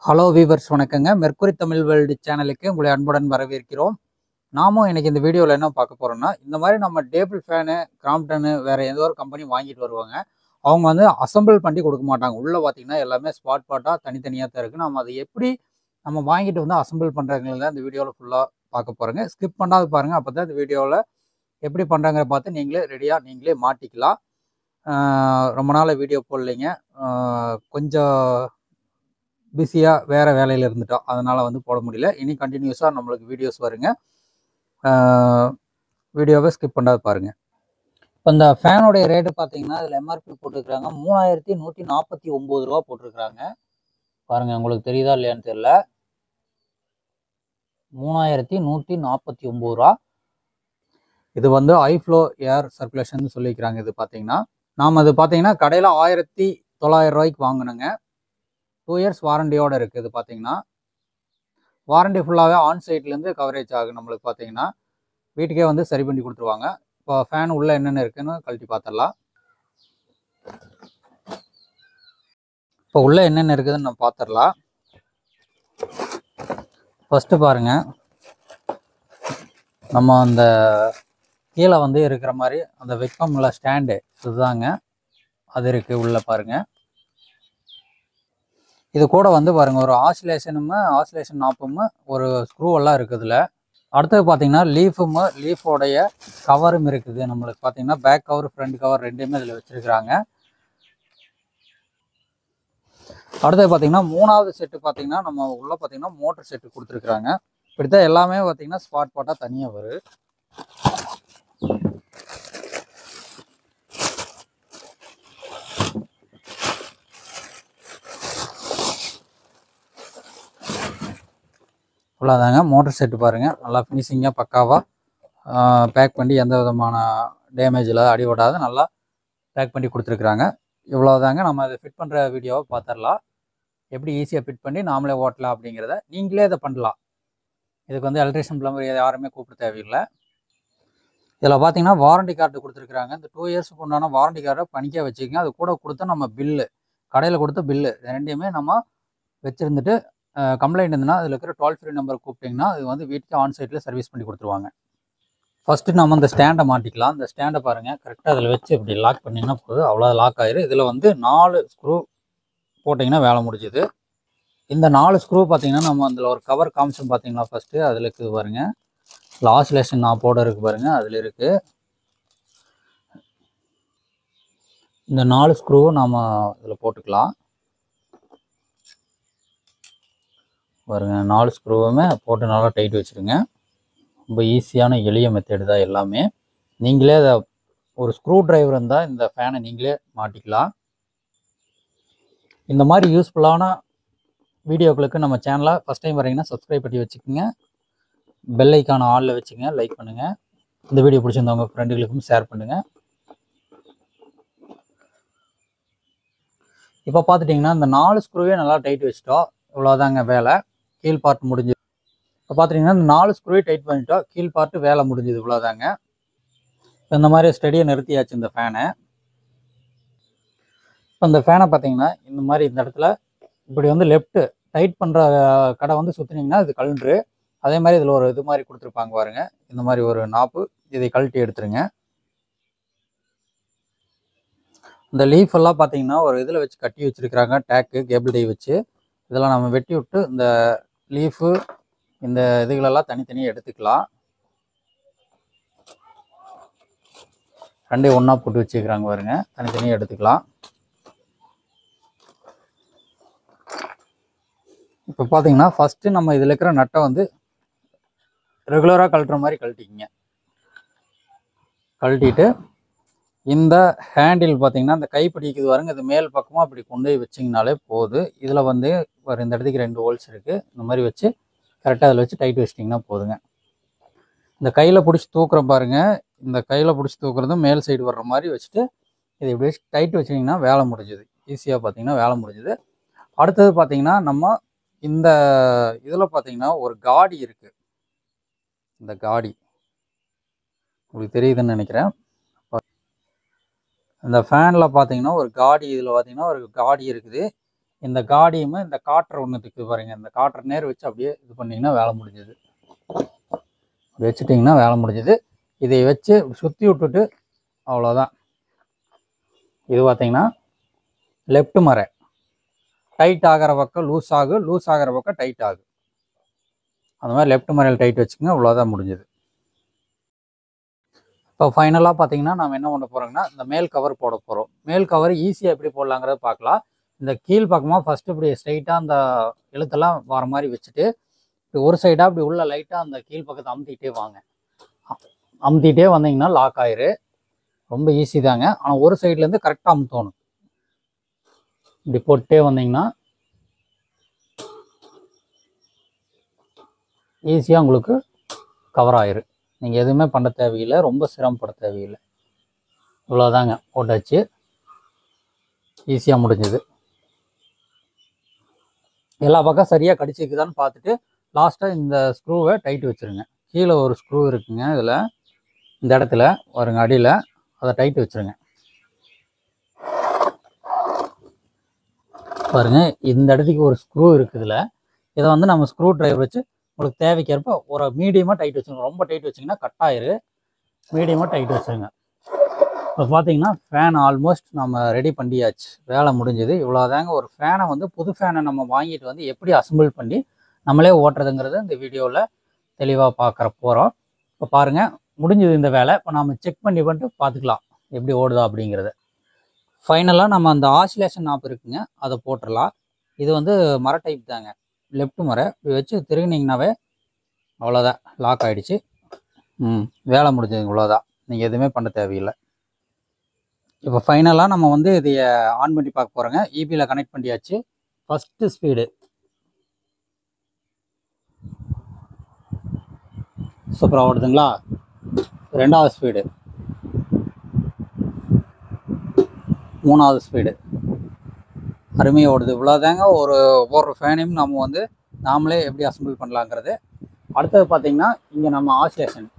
hello viewers வணக்கங்க Mercury Tamil world சேனலுக்கு உங்களை அன்புடன் வரவேற்கிறோம் நாமும் இன்னைக்கு இந்த வீடியோவில் என்ன பார்க்க போறோம்னா இந்த மாதிரி நம்ம டேபிள் ஃபேனு கிராம்டனு வேற ஏதோ ஒரு கம்பெனி வாங்கிட்டு வருவாங்க அவங்க வந்து அசம்பிள் பண்ணி கொடுக்க மாட்டாங்க உள்ளே பார்த்தீங்கன்னா எல்லாமே ஸ்பாட் ஸ்பாட்டாக தனித்தனியாக தான் இருக்குது நம்ம அதை எப்படி நம்ம வாங்கிட்டு வந்து அசம்பிள் பண்ணுறதுல தான் இந்த வீடியோவில் ஃபுல்லாக பார்க்க போகிறோங்க ஸ்கிப் பண்ணாது பாருங்கள் அப்போ தான் இந்த வீடியோவில் எப்படி பண்ணுறாங்க பார்த்து நீங்களே ரெடியாக நீங்களே மாட்டிக்கலாம் ஆஹ் ரொம்ப நாள் வீடியோ போடலைங்க ஆஹ் கொஞ்சம் பிஸியாக வேறு வேலையில் இருந்துட்டோம் அதனால் வந்து போட முடியல இனி கண்டினியூஸாக நம்மளுக்கு வீடியோஸ் வருங்க வீடியோவை ஸ்கிப் பண்ணாது பாருங்கள் இப்போ இந்த ஃபேனோடைய ரேட்டு பார்த்தீங்கன்னா இதில் எம்ஆர்பி போட்டிருக்கிறாங்க மூணாயிரத்தி நூற்றி நாற்பத்தி ஒம்பது ரூபா போட்டிருக்கிறாங்க பாருங்கள் உங்களுக்கு தெரியுதா இல்லையான்னு தெரியல மூணாயிரத்தி நூற்றி நாற்பத்தி ஒம்பது ரூபா இது வந்து ஐஃப்ளோ ஏர் சர்க்குலேஷன் சொல்லிக்கிறாங்க இது பார்த்தீங்கன்னா நாம் அது பார்த்தீங்கன்னா கடையில் ஆயிரத்தி தொள்ளாயிரம் ரூபாய்க்கு வாங்கினோங்க டூ இயர்ஸ் வாரண்டியோட இருக்குது இது பார்த்தீங்கன்னா வாரண்டி ஃபுல்லாகவே ஆன் சைட்லேருந்து கவரேஜ் ஆகும் நம்மளுக்கு பார்த்தீங்கன்னா வீட்டுக்கே வந்து சரி பண்ணி கொடுத்துருவாங்க இப்போ ஃபேன் உள்ளே என்னென்ன இருக்குன்னு கழட்டி பார்த்துடலாம் இப்போ உள்ளே என்னென்ன இருக்குதுன்னு நம்ம பார்த்துடலாம் ஃபஸ்ட்டு பாருங்க நம்ம அந்த கீழே வந்து இருக்கிற மாதிரி அந்த வெப்பம்ல ஸ்டாண்டு இதுதாங்க அது இருக்குது உள்ளே பாருங்கள் இது கூட வந்து பாருங்க ஒரு ஆசிலேஷனும் ஆசிலேஷன் நாப்பும் ஒரு ஸ்க்ரூ எல்லாம் இருக்குதுல அடுத்தது பார்த்தீங்கன்னா லீஃபும் லீஃபோடைய கவரும் இருக்குது நம்மளுக்கு பார்த்தீங்கன்னா பேக் கவர் ஃப்ரண்ட் கவர் ரெண்டுமே இதில் வச்சிருக்கிறாங்க அடுத்தது பார்த்தீங்கன்னா மூணாவது செட்டு பார்த்தீங்கன்னா நம்ம உள்ள பார்த்தீங்கன்னா மோட்டர் செட்டு கொடுத்துருக்குறாங்க இப்படித்தான் எல்லாமே பார்த்தீங்கன்னா ஸ்பாட் பாட்டாக தனியாக வரும் அவ்வளோதாங்க மோட்டர் செட்டு பாருங்கள் நல்லா ஃபினிஷிங்காக பக்காவாக பேக் பண்ணி எந்த விதமான டேமேஜ் இல்லாத அடிபடாத நல்லா பேக் பண்ணி கொடுத்துருக்குறாங்க இவ்வளோதாங்க நம்ம அதை ஃபிட் பண்ணுற வீடியோவை பார்த்துடலாம் எப்படி ஈஸியாக ஃபிட் பண்ணி நாமளே ஓட்டலாம் அப்படிங்கிறத நீங்களே இதை பண்ணலாம் இதுக்கு வந்து எலக்ட்ரிஷியன் பிளம்பர் யாருமே கூப்பிட தேவையில்லை இதில் பார்த்தீங்கன்னா வாரண்டி கார்டு கொடுத்துருக்குறாங்க இந்த டூ இயர்ஸுக்கு உண்டான வாரண்டி கார்டை பணிக்க வச்சுக்கோங்க அது கூட கொடுத்தா நம்ம பில்லு கடையில் கொடுத்த பில்லு ரெண்டையுமே நம்ம வச்சுருந்துட்டு கம்ப்ளைண்ட் இருந்ததுன்னா அதில் இருக்கிற டோல் ஃப்ரீ நம்பர் கூப்பிட்டிங்கன்னா அது வந்து வீட்டுக்கு ஆன் சைட்டில் சர்வீஸ் பண்ணி கொடுத்துருவாங்க ஃபஸ்ட்டு நம்ம இந்த ஸ்டாண்டை மாட்டிக்கலாம் இந்த ஸ்டாண்டை பாருங்கள் கரெக்டாக அதில் வச்சு இப்படி லாக் பண்ணிங்கன்னா போதும் அவ்வளோ லாக் ஆயிரும் இதில் வந்து நாலு ஸ்க்ரூ போட்டிங்கன்னா வேலை முடிஞ்சுது இந்த நாலு ஸ்க்ரூ பார்த்தீங்கன்னா நம்ம அதில் ஒரு கவர் காமிச்சோம் பார்த்தீங்களா ஃபஸ்ட்டு அதில் இருக்குது பாருங்க ஆசிலேஷன் நான் போட இருக்கு பாருங்க அதில் இருக்குது இந்த நாலு ஸ்க்ரூவும் நாம் இதில் போட்டுக்கலாம் பாருங்க நாலு ஸ்க்ரூவுமே போட்டு நல்லா டைட் வச்சுருங்க ரொம்ப ஈஸியான எளிய மெத்தேடு தான் எல்லாமே நீங்களே அதை ஒரு ஸ்க்ரூ டிரைவர் இருந்தால் இந்த ஃபேனை நீங்களே மாட்டிக்கலாம் இந்த மாதிரி யூஸ்ஃபுல்லான வீடியோக்களுக்கு நம்ம சேனலை ஃபஸ்ட் டைம் வரீங்கன்னா சப்ஸ்கிரைப் பண்ணி வச்சுக்கோங்க பெல் ஐக்கான ஆளில் வச்சுங்க லைக் பண்ணுங்கள் இந்த வீடியோ பிடிச்சிருந்தவங்க ஃப்ரெண்டுகளுக்கும் ஷேர் பண்ணுங்கள் இப்போ பார்த்துட்டிங்கன்னா இந்த நாலு ஸ்க்ரூவே நல்லா டைட் வச்சுட்டோம் இவ்வளோதாங்க வேலை கீழ் பார்ட் முடிஞ்சு இப்போ பார்த்துட்டிங்கன்னா இந்த நாலு ஸ்க்ரூவே டைட் பண்ணிட்டோம் கீழ் பார்ட்டு வேலை முடிஞ்சது இவ்வளோதாங்க இப்போ இந்த மாதிரி ஸ்டடியாக நிறுத்தியாச்சு இந்த ஃபேனை இப்போ இந்த ஃபேனை பார்த்தீங்கன்னா இந்த மாதிரி இந்த இடத்துல இப்படி வந்து லெஃப்ட்டு டைட் பண்ணுற கடை வந்து சுற்றுனீங்கன்னா இது கழுன்று அதே மாதிரி இதில் ஒரு இது மாதிரி கொடுத்துருப்பாங்க பாருங்க இந்த மாதிரி ஒரு நாப்பு இதை கழட்டி எடுத்துருங்க இந்த லீஃப் எல்லாம் பார்த்தீங்கன்னா ஒரு இதில் வச்சு கட்டி வச்சுருக்கிறாங்க டேக்கு கேபிள் டை வச்சு இதெல்லாம் நம்ம வெட்டி விட்டு இந்த லீஃபு இந்த இதுகளெல்லாம் தனித்தனியாக எடுத்துக்கலாம் ரெண்டையும் ஒன்றா போட்டு வச்சுக்கிறாங்க பாருங்க தனித்தனியாக எடுத்துக்கலாம் இப்போ பார்த்தீங்கன்னா ஃபஸ்ட்டு நம்ம இதில் இருக்கிற நட்டை வந்து ரெகுலராக கழட்டுற மாதிரி கழட்டிக்கிங்க கழட்டிட்டு இந்த ஹேண்டில் பார்த்தீங்கன்னா இந்த கைப்பிடிக்குது பாருங்க இது மேல் பக்கமாக அப்படி கொண்டு போய் வச்சிங்கனாலே போதும் இதில் வந்து ஒரு இந்த இடத்துக்கு ரெண்டு ஹோல்ஸ் இருக்குது இந்த மாதிரி வச்சு கரெக்டாக அதில் வச்சு டைட் வச்சிட்டிங்கன்னா போதுங்க இந்த கையில் பிடிச்சி தூக்குற பாருங்க இந்த கையில் பிடிச்சி தூக்குறதும் மேல் சைடு வர்ற மாதிரி வச்சுட்டு இதை இப்படி வச்சு டைட் வச்சிங்கன்னா வேலை முடிஞ்சுது ஈஸியாக பார்த்தீங்கன்னா வேலை முடிஞ்சுது அடுத்தது பார்த்தீங்கன்னா நம்ம இந்த இதில் பார்த்தீங்கன்னா ஒரு காடி இருக்குது இந்த காடி உங்களுக்கு தெரியுதுன்னு நினைக்கிறேன் இந்த ஃபேனில் பார்த்தீங்கன்னா ஒரு காடி இதில் பார்த்தீங்கன்னா ஒரு காடி இருக்குது இந்த காடியும் இந்த காற்று ஒன்றுத்துக்கு பாருங்க இந்த காற்று நேர் வச்சு அப்படியே இது பண்ணிங்கன்னா வேலை முடிஞ்சது அப்படி வச்சுட்டிங்கன்னா வேலை முடிஞ்சது இதை வச்சு சுற்றி விட்டுட்டு அவ்வளோதான் இது பார்த்தீங்கன்னா லெஃப்ட் மரை டைட் ஆகிற பக்கம் லூஸ் ஆகும் லூஸ் ஆகிற பக்கம் டைட் ஆகும் அந்த மாதிரி லெஃப்ட் மரையில் டைட் வச்சுக்கோங்க அவ்வளோதான் முடிஞ்சது இப்போ ஃபைனலாக பார்த்தீங்கன்னா நம்ம என்ன பண்ண போகிறோங்கன்னா இந்த மேல் கவர் போட போகிறோம் மேல் கவர் ஈஸியாக எப்படி போடலாங்கிறத பார்க்கலாம் இந்த கீழ் பக்கமாக ஃபஸ்ட்டு இப்படி ஸ்ட்ரைட்டாக அந்த எழுத்தெல்லாம் வர மாதிரி வச்சுட்டு இப்படி ஒரு சைடாக இப்படி உள்ள லைட்டாக அந்த கீழ் பக்கத்தை அமுத்திட்டே வாங்க அமுத்திட்டே வந்தீங்கன்னா லாக் ஆயிரு ரொம்ப ஈஸி தாங்க ஆனால் ஒரு சைட்லேருந்து கரெக்டாக அமுத்தணும் இப்படி போட்டே வந்தீங்கன்னா ஈஸியாக உங்களுக்கு கவர் ஆயிரு நீங்கள் எதுவுமே பண்ண தேவையில்லை ரொம்ப சிரமப்பட தேவையில்லை இவ்வளோதாங்க போட்டாச்சு ஈஸியாக முடிஞ்சது எல்லா பக்கம் சரியாக கடிச்சிக்குதான்னு பார்த்துட்டு லாஸ்ட்டாக இந்த ஸ்க்ரூவை டைட் வச்சுருங்க கீழே ஒரு ஸ்க்ரூ இருக்குங்க இதில் இந்த இடத்துல வருங்க அடியில் அதை டைட் வச்சுருங்க பாருங்க இந்த இடத்துக்கு ஒரு ஸ்க்ரூ இருக்குதுல இதை வந்து நம்ம ஸ்க்ரூ டிரைவர் வச்சு உங்களுக்கு தேவைக்கேற்ப ஒரு மீடியமாக டைட் வச்சுருங்க ரொம்ப டைட் வச்சிங்கன்னா கட் ஆயிரு மீடியமாக டைட் வச்சுருங்க இப்போ பார்த்தீங்கன்னா ஃபேன் ஆல்மோஸ்ட் நம்ம ரெடி பண்ணியாச்சு வேலை முடிஞ்சது இவ்வளோதாங்க ஒரு ஃபேனை வந்து புது ஃபேனை நம்ம வாங்கிட்டு வந்து எப்படி அசம்பிள் பண்ணி நம்மளே ஓட்டுறதுங்கிறது இந்த வீடியோவில் தெளிவாக பார்க்குற போகிறோம் இப்போ பாருங்கள் முடிஞ்சது இந்த வேலை இப்போ நம்ம செக் பண்ணி பண்ணிட்டு பார்த்துக்கலாம் எப்படி ஓடுதா அப்படிங்கிறத ஃபைனலாக நம்ம அந்த ஆசிலேஷன் நாப் இருக்குங்க அதை போட்டுடலாம் இது வந்து மர டைப் தாங்க லெஃப்ட் மர இப்படி வச்சு திருகுனீங்கனாவே அவ்வளோதான் லாக் ஆகிடுச்சு ம் வேலை முடிஞ்சது இவ்வளோதான் நீங்கள் எதுவுமே பண்ண தேவையில்லை இப்போ ஃபைனலாக நம்ம வந்து இதைய ஆன் பண்ணி பார்க்க போகிறோங்க இபியில் கனெக்ட் பண்ணியாச்சு ஃபஸ்ட்டு ஸ்பீடு சூப்பராக ஓடுதுங்களா ரெண்டாவது ஸ்பீடு மூணாவது ஸ்பீடு அருமையாக ஓடுது இவ்வளோதாங்க ஒரு ஒவ்வொரு ஃபேனையும் நம்ம வந்து நாமளே எப்படி அசம்பிள் பண்ணலாங்கிறது அடுத்தது பார்த்தீங்கன்னா இங்கே நம்ம ஆசிலேஷன்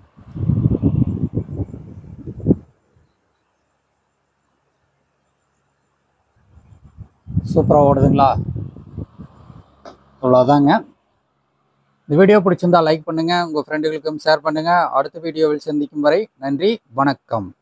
சூப்பராக ஓடுதுங்களா இவ்வளோதாங்க இந்த வீடியோ பிடிச்சிருந்தா லைக் பண்ணுங்கள் உங்கள் ஃப்ரெண்டுகளுக்கும் ஷேர் பண்ணுங்கள் அடுத்த வீடியோவில் சந்திக்கும் வரை நன்றி வணக்கம்